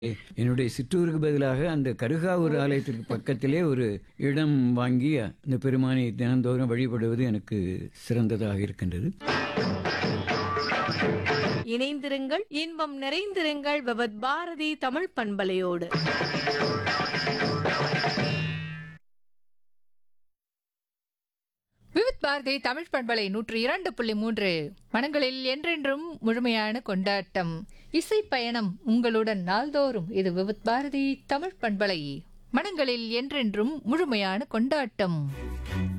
என்னுடைய சிற்றூருக்கு பதிலாக அந்த கருகாவூர் ஆலயத்திற்கு பக்கத்திலே ஒரு இடம் வாங்கி அந்த பெருமானை தினந்தோறும் வழிபடுவது எனக்கு சிறந்ததாக இருக்கின்றது இணைந்திருங்கள் இன்பம் நிறைந்திருங்கள் பகவத் பாரதி தமிழ் பண்பலையோடு விவித் பாரதி தமிழ் பண்பலை நூற்றி இரண்டு புள்ளி மூன்று மனங்களில் என்றென்றும் முழுமையான கொண்டாட்டம் இசை பயணம் உங்களுடன் நாள்தோறும் இது விவித் பாரதி தமிழ் பண்பலை மனங்களில் என்றென்றும் முழுமையான கொண்டாட்டம்